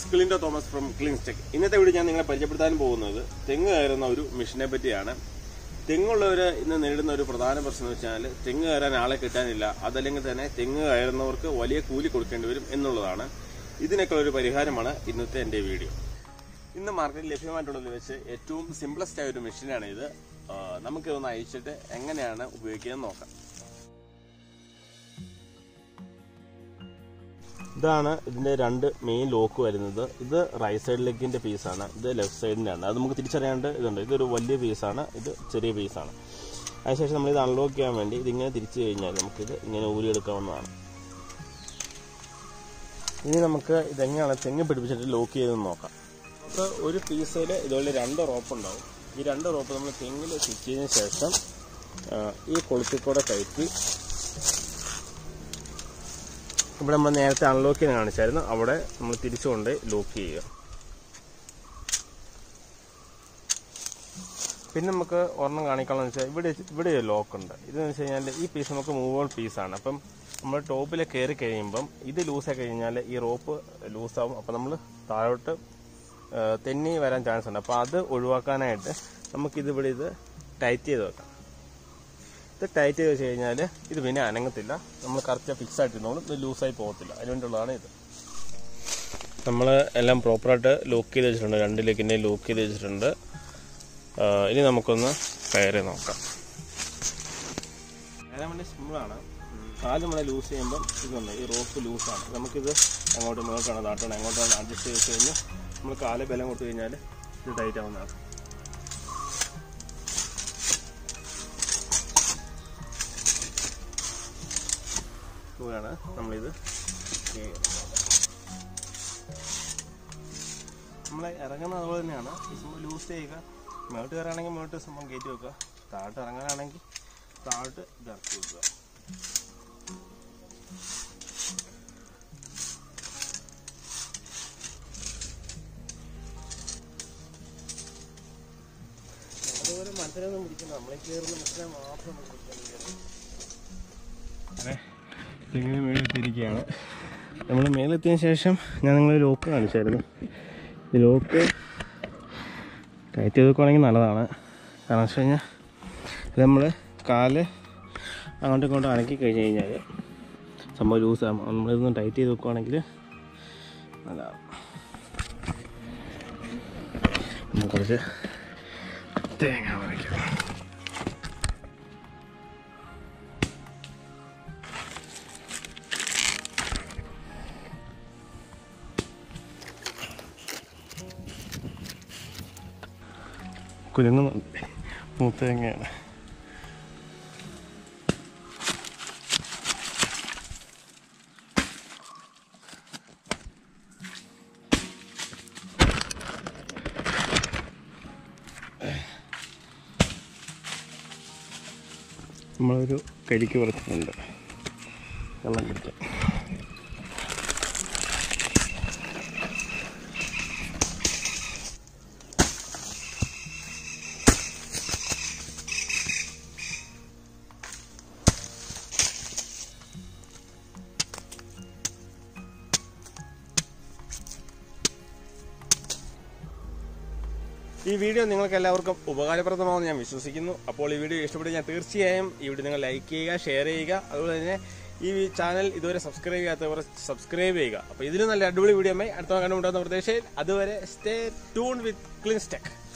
ക്ലിൻഡോ Thomas from ക്ലിൻസ്റ്റെക് ഇന്നത്തെ video ഞാൻ നിങ്ങളെ പരിചയപ്പെടുത്താൻ പോകുന്നത് തെങ്ങ് കയറുന്ന ഒരു മെഷീനെ പറ്റിയാണ് തെങ്ങുള്ളവർ ഇന്ന് നേരിടുന്ന ഒരു പ്രധാന പ്രശ്നം എന്ന് വെച്ചാൽ തെങ്ങ് കയറാൻ ആളെ കിട്ടാനില്ല അതല്ലെങ്കിൽ തന്നെ തെങ്ങ് കയറുന്നവർക്ക് വലിയ കൂലി കൊടുക്കേണ്ടി വരും എന്നുള്ളതാണ് ഇതിനൊക്കെ ഒരു പരിഹാരമാണ് ഇന്നത്തെ എൻ്റെ വീഡിയോ ഇന്ന് മാർക്കറ്റിൽ ലഭ്യമായിട്ടുള്ളതിൽ വെച്ച് ഏറ്റവും സിംപ്ലസ്റ്റ് ആയ ഒരു മെഷീനാണ് ഇത് ആ, നമുക്കിതൊന്ന് അയച്ചിട്ട് എങ്ങനെയാണ് ഉപയോഗിക്കുന്നത് നോക്കാം ഇതാണ് ഇതിന്റെ രണ്ട് മെയിൻ ലോക്ക് വരുന്നത് ഇത് റൈറ്റ് സൈഡ് ലെഗിന്റെ പീസാണ് ഇത് ലെഫ്റ്റ് സൈഡിന്റെ ആണ് അത് നമുക്ക് തിരിച്ചറിയാണ്ട് ഇതുണ്ട് ഇതൊരു വലിയ പീസാണ് ഇത് ചെറിയ പീസാണ് അതിനുശേഷം നമ്മൾ ഇത് അൺലോക്ക് ചെയ്യാൻ വേണ്ടി ഇതിങ്ങനെ തിരിച്ചു കഴിഞ്ഞാൽ നമുക്കിത് ഇങ്ങനെ ഊരിയെടുക്കാവുന്നതാണ് ഇനി നമുക്ക് ഇതെങ്ങനെയാണ് തെങ്ങ് പിടിപ്പിച്ചിട്ട് ലോക്ക് ചെയ്തെന്ന് നോക്കാം നമുക്ക് ഒരു പീസിൽ ഇതുപോലെ രണ്ട് റോപ്പ് ഉണ്ടാവും ഈ രണ്ട് റോപ്പ് നമ്മൾ തെങ്ങിൽ സ്റ്റിച്ച് ചെയ്തതിന് ശേഷം ആ, ഈ കൊളുത്തിക്കൂടെ കയറ്റി ഇവിടെ നമ്മൾ നേരത്തെ അൺലോക്ക് ചെയ്ത് കാണിച്ചായിരുന്നു അവിടെ നമ്മൾ തിരിച്ചുകൊണ്ട് ലോക്ക് ചെയ്യുക പിന്നെ നമുക്ക് ഒരെണ്ണം കാണിക്കാമെന്ന് വെച്ചാൽ ഇവിടെ ഇവിടെ ഒരു ലോക്ക് ഉണ്ട് ഇതെന്ന് വെച്ച് കഴിഞ്ഞാൽ ഈ പീസ് നമുക്ക് മൂവോൾ പീസാണ് അപ്പം നമ്മൾ ടോപ്പിൽ കയറി കഴിയുമ്പം ഇത് ലൂസായി കഴിഞ്ഞാൽ ഈ റോപ്പ് ലൂസാവും അപ്പം നമ്മൾ താഴോട്ട് ആ, തെന്നി വരാൻ ചാൻസ് ഉണ്ട് അപ്പോൾ അത് ഒഴിവാക്കാനായിട്ട് നമുക്കിത് ഇവിടെ ഇത് ടൈറ്റ് ചെയ്ത് വെക്കാം ഇത് ടൈറ്റ് ചെയ്ത് വെച്ച് കഴിഞ്ഞാൽ ഇത് പിന്നെ അനങ്ങത്തില്ല നമ്മൾ കറക്റ്റ് ഫിക്സ് ആയിട്ടിരുന്നോളും ഇത് ലൂസായി പോകത്തില്ല അതിനുവേണ്ടിയുള്ളതാണ് ഇത് നമ്മൾ എല്ലാം പ്രോപ്പറായിട്ട് ലോക്ക് ചെയ്ത് വെച്ചിട്ടുണ്ട് രണ്ട് ലെഗിനെ ലോക്ക് ചെയ്ത് വെച്ചിട്ടുണ്ട് ആ, ഇനി നമുക്കൊന്ന് കയറി നോക്കാം കയറാൻ വേണ്ടി സിമ്പിളാണ് കാല് നമ്മളെ ലൂസ് ചെയ്യുമ്പം ഇതുണ്ട് ഈ റോപ്പ് ലൂസാണ് നമുക്കിത് അങ്ങോട്ട് നോക്കണം താട്ടണം അങ്ങോട്ടാണ് അഡ്ജസ്റ്റ് ചെയ്ത് വെച്ച് കഴിഞ്ഞാൽ നമ്മൾ കാല് ബലം കൊടുത്തു കഴിഞ്ഞാൽ ഇത് ടൈറ്റ് ആവുന്നതാണ് ഇതാണ് നമ്മളിത് ചെയ്യുന്നത് നമ്മൾ ഇറങ്ങുന്നത് അതുപോലെ തന്നെയാണ് ഈ സംഭവം ലൂസ് ചെയ്യുക മേട്ട് കയറുകയാണെങ്കിൽ മേട്ട് സംഭവം കയറ്റി വെക്കുക താഴോട്ട് ഇറങ്ങാനാണെങ്കിൽ താഴോട്ട് ഇത് ഇറക്കി വെക്കുക അതുപോലെ മനസ്സിലൊന്നും പിടിക്കണം നമ്മളെ കയറുന്ന മനസ്സിനെ മാത്രം നമുക്ക് പിടിക്കാൻ തെങ്ങിന് മേലെത്തിയിരിക്കുകയാണ് നമ്മൾ മേലെത്തിയതിന് ശേഷം ഞാൻ നിങ്ങൾ ലോക്ക് കാണിച്ചായിരുന്നു ഈ ലോക്ക് ടൈറ്റ് ചെയ്ത് വെക്കുവാണെങ്കിൽ നല്ലതാണ് കാരണം വെച്ച് കഴിഞ്ഞാൽ ഇത് നമ്മൾ കാല് അങ്ങോട്ടും ഇങ്ങോട്ടും അനക്കി കഴിഞ്ഞ് കഴിഞ്ഞാൽ സംഭവം ലൂസാകും നമ്മളിതൊന്ന് ടൈറ്റ് ചെയ്ത് വെക്കുവാണെങ്കിൽ നല്ലതാണ് നമ്മൾ കുറച്ച് തേങ്ങ പറിക്കാം കുലുങ്ങുന്നുണ്ട് മൂത്ത തേങ്ങയാണ് നമ്മളൊരു കരിക്ക് പറിച്ചിട്ടുണ്ട് വെള്ളം കുടിക്കാം ഈ വീഡിയോ നിങ്ങൾക്ക് എല്ലാവർക്കും ഉപകാരപ്രദമാണെന്ന് ഞാൻ വിശ്വസിക്കുന്നു അപ്പോൾ ഈ വീഡിയോ ഇഷ്ടപ്പെട്ട് ഞാൻ തീർച്ചയായും ഈ വീഡിയോ നിങ്ങൾ ലൈക്ക് ചെയ്യുക ഷെയർ ചെയ്യുക അതുപോലെ തന്നെ ഈ ചാനൽ ഇതുവരെ സബ്സ്ക്രൈബ് ചെയ്യാത്തവർ സബ്സ്ക്രൈബ് ചെയ്യുക അപ്പോൾ ഇതിലും നല്ല അടിപൊളി വീഡിയോ അടുത്ത കണ്ടുമുട്ടുന്ന പ്രതീക്ഷയിൽ അതുവരെ സ്റ്റേ ട്യൂൺ വിത്ത് ക്ലിൻസ്റ്റെക്